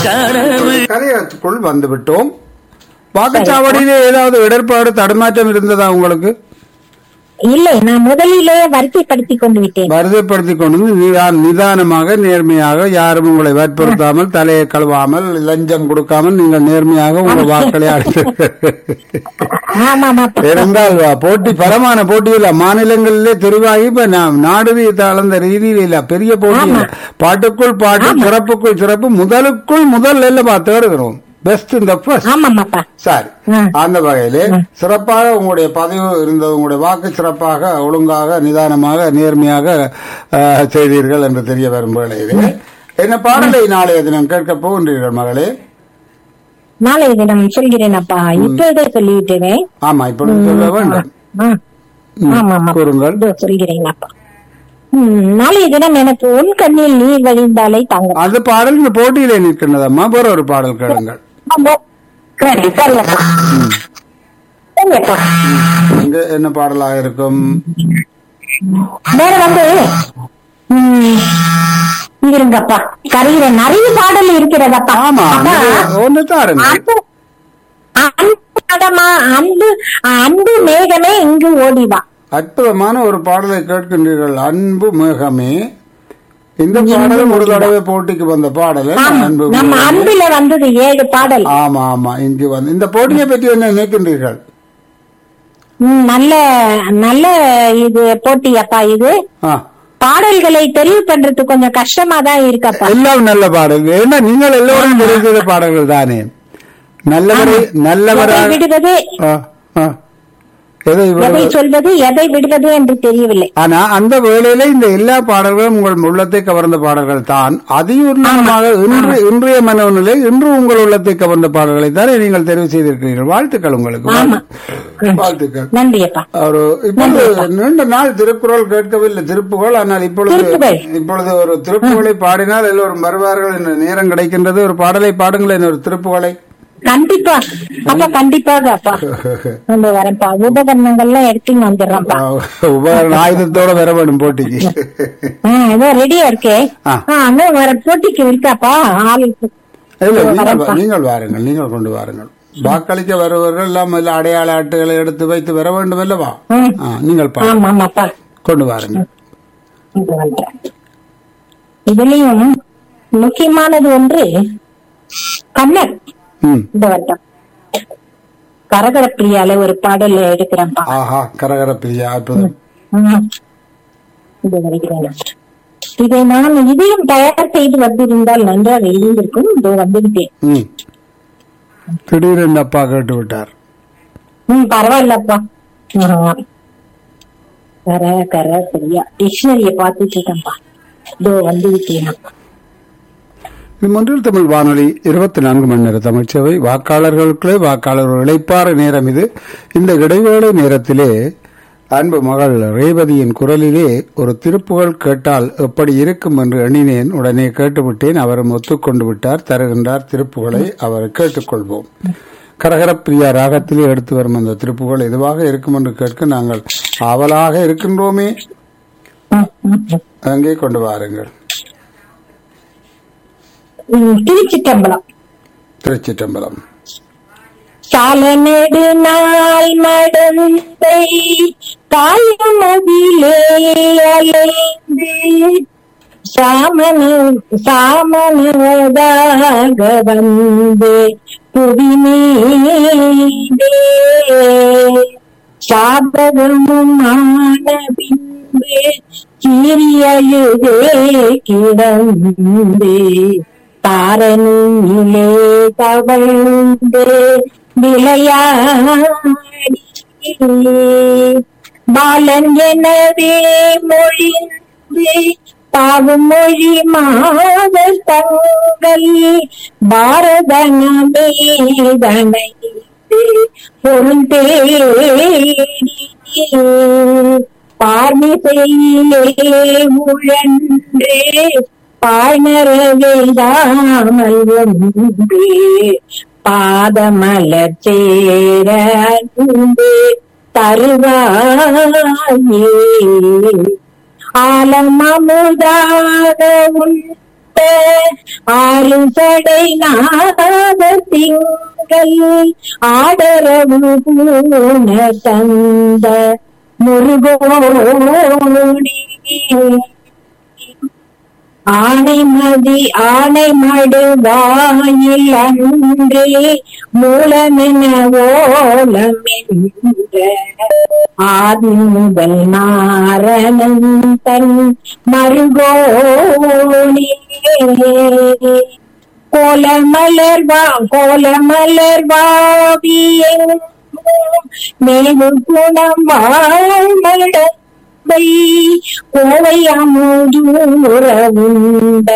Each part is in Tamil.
கனவு கரையத்துக்குள் வந்துவிட்டோம் வாக்குச்சாவடியிலே ஏதாவது இடர்பாடு தடுமாற்றம் இருந்ததா உங்களுக்கு இல்லை நான் முதலிலே வரிசைப்படுத்திக் கொண்டு விட்டேன் வருதைப்படுத்திக் கொண்டு வந்து நிதா- நிதானமாக நேர்மையாக யாரும் உங்களை வற்புறுத்தாமல் தலையை கழுவாமல் லஞ்சம் கொடுக்காமல் நீங்கள் நேர்மையாக உங்கள் வாக்களை அளித்து ஆமாமாப்பா இருந்தால் போட்டி பரமான போட்டி இல்ல மாநிலங்களிலே தெரிவாகி இப்ப நாம் நாடு தளர்ந்த ரீதியில் இல்ல பெரிய போட்டி இல்ல பாட்டுக்குள் பாட்டு சிறப்புக்குள் சிறப்பு முதலுக்குள் முதல் இல்லப்பா தேடுகிறோம் பெஸ்ட் இந்த ஃபர்ஸ்ட் ஆமாமாப்பா சரி ம். அந்த வகையிலே சிறப்பாக உங்களுடைய பதிவு இருந்தது உங்களுடைய வாக்கு சிறப்பாக ஒழுங்காக நிதானமாக நேர்மையாக அஹ், செய்தீர்கள் என்று தெரிய வரும் வேளையிலே என்ன பாடலை நாளைய தினம் கேட்க போகின்றீர்கள் மகளே நாளை தினம் சொல்கிறேன் அப்பா இப்போதே சொல்லிவிட்டேனே ஆமா இப்பொழுது சொல்ல வேண்டும் ஆ. ம், ஆமாமா கூறுங்கள் இதோ சொல்கிறேன் அப்பா ம், நாளைய தினம் எனக்கு உன் கண்ணில் நீர் வழிந்தாலே தாங்க அந்த பாடல் இந்த போட்டியிலே நிற்கின்றதம்மா வேற ஒரு பாடல் கேளுங்கள் சரி சரி அப்பா சரி அப்பா இங்க என்ன பாடலாக இருக்கும் வேற வந்து ம், இருங்கப்பா கரையில நிறைய பாடல் இருக்கிறதப்பா ஆமா அப்பா, ஒன்று தாருங்க அன்பு அன்பு கடமா அன்பு அன்பு மேகமே இங்கு ஓடிவா அற்புதமான ஒரு பாடலை கேட்கின்றீர்கள் அன்பு மேகமே இந்த பாடலும் ஒரு தடவை போட்டிக்கு வந்த பாடல் அன்பு நம்ம மேகமே. அன்புல வந்தது ஏழு பாடல் ஆமா ஆமா இங்கு வந்து இந்த போட்டியை பற்றி என்ன நினைக்கின்றீர்கள் ம், நல்ல நல்ல இது போட்டி அப்பா இது ஆ, பாடல்களை தெரிவு பண்றது கொஞ்சம் கஷ்டமா தான் இருக்கப்பா எல்லாம் நல்ல பாடல் ஏன்னா நீங்கள் எல்லோரும் தெரிவித்த பாடல்கள் தானே நல்லவரை எதை நல்லவராக விடுவது ஆ, ஆ. எதை எதை விடுவது? சொல்வது எதை விடுவது என்று தெரியவில்லை ஆனா அந்த வேளையில இந்த எல்லா பாடல்களும் உங்கள் உள்ளத்தை கவர்ந்த பாடல்கள் தான் அதிகமாக இன்று இன்றைய மனநிலை இன்று உங்கள் உள்ளத்தை கவர்ந்த பாடல்களை தானே நீங்கள் தெரிவு செய்திருக்கிறீர்கள் வாழ்த்துக்கள் உங்களுக்கு ஆமா. வாழ்த்துக்கள் நன்றி அப்பா ஒரு இப்பொழுது நீண்ட நாள் திருக்குறள் கேட்கவில்லை திருப்புகள் ஆனால் இப்பொழுது திருப்புகழ். இப்பொழுது ஒரு திருப்புகளை பாடினால் எல்லோரும் வருவார்கள் என்ற நேரம் கிடைக்கின்றது ஒரு பாடலை பாடுங்களேன் ஒரு திருப்புகளை கண்டிப்பா அப்பா கண்டிப்பாக அப்பா நம்ம வரப்பா உபகரணங்கள்லாம் எடுத்துன்னு வந்துடுறோம்ப்பா உபகரண ஆயுதத்தோட வர வேண்டும் போட்டிக்கு ஆ, ஏதோ ரெடியா இருக்கே ஆ. ஆ, இன்னும் வர போட்டிக்கு இருக்காப்பா ஆள் இருக்கு. இல்ல நீங்கள் வரேன்ப்பா. வா- நீங்கள் வாருங்கள் நீங்கள் கொண்டு வாருங்கள் வாக்களிக்க வருபவர்கள் எல்லாம் இல்ல அடையாள அட்டைகளை எடுத்து வைத்து வர வேண்டும் அல்லவா ம். ஆ, நீங்கள் பா- ஆமா ஆமாப்பா கொண்டு வாருங்கள் இது வந்துட்டேன். இதுலயும் முக்கியமானது ஒன்று கண்ணன் ம். இந்த வருடம் கரகரப்பிரியால ஒரு பாடல் எடுக்கிறேன்ப்பா ஆஹா கரகர பிரியா அற்புதம் ம். இது வருகிறேன் இதை நான் இதையும் தயார் செய்து வந்திருந்தால் நன்றாக இருந்திருக்கும் இதோ வந்துவிட்டேன் ம். திடீரென்று அப்பா கேட்டு விட்டார் ம் பரவாயில்லப்பா ஆ. கர கர சரியா டிக்ஷனரிய பார்த்துட்டு இருக்கேன்ப்பா இதோ வந்து விட்டேன் இது மொன்றில் தமிழ் வானொலி இருபத்தி நான்கு மணி நேர தமிழ்ச்சேவை வாக்காளர்களுக்குள்ளே வாக்காளர் இழைப்பாறு நேரம் இது இந்த இடைவேளை நேரத்திலே அன்பு மகள் ரேவதியின் குரலிலே ஒரு திருப்புகழ் கேட்டால் எப்படி இருக்கும் என்று எண்ணினேன் உடனே கேட்டுவிட்டேன் அவரும் ஒத்துக்கொண்டு விட்டார் தருகின்றார் திருப்புகளை அவர் கேட்டுக்கொள்வோம் கரகரப்பிரியா ராகத்திலே எடுத்து வரும் அந்த திருப்புகள் எதுவாக இருக்கும் என்று கேட்க நாங்கள் ஆவலாக இருக்கின்றோமே ம், ம், ம். அங்கே கொண்டு வாருங்கள் ம், திருச்சிற்றம்பலம் திருச்சிற்றம்பலம் சால நெடு நாள் மடந்தை தாயமதிலே அலைந்து சாமன சாமனதாக வந்து புவிமீதே சாபகமும் ஆன பின்பு சீரியழுதே கிடந்தே தாரணியிலே தவழ்ந்து விளையாடி பாலன் எனவே மொழிந்து பாவும் மொழி மாத தங்கள் பாரத நமேதனை பொருள் தேடி பார்மிசையிலே முழன்றே பாய்நரவேதாமல் ஒன்றே பாதமலர் சேர அன்பு தருவாயே ஆலமமுதாக உண்டு ஆறு சடை நாத திங்கள் ஆடரவு பூன தந்த முருகோடி ஆனைமதி ஆனைமடு வாயில் அன்றே மூலமென ஓலமென்ற ஆதிமுதல் நாரணன் தன் மருகோணி கோலமலர் வா கோலமலர் வாவியும் மேவு குணம் வாழ்மட வை கோவை அமுதூரவுண்ட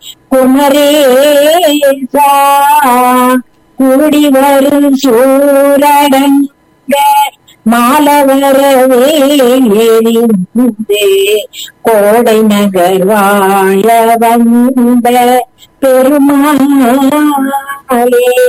குமரேசா கூடி வரும் சூரடங்க மாலவர வேலிருந்தே கோடை நகர் வாழ வந்த பெருமாளே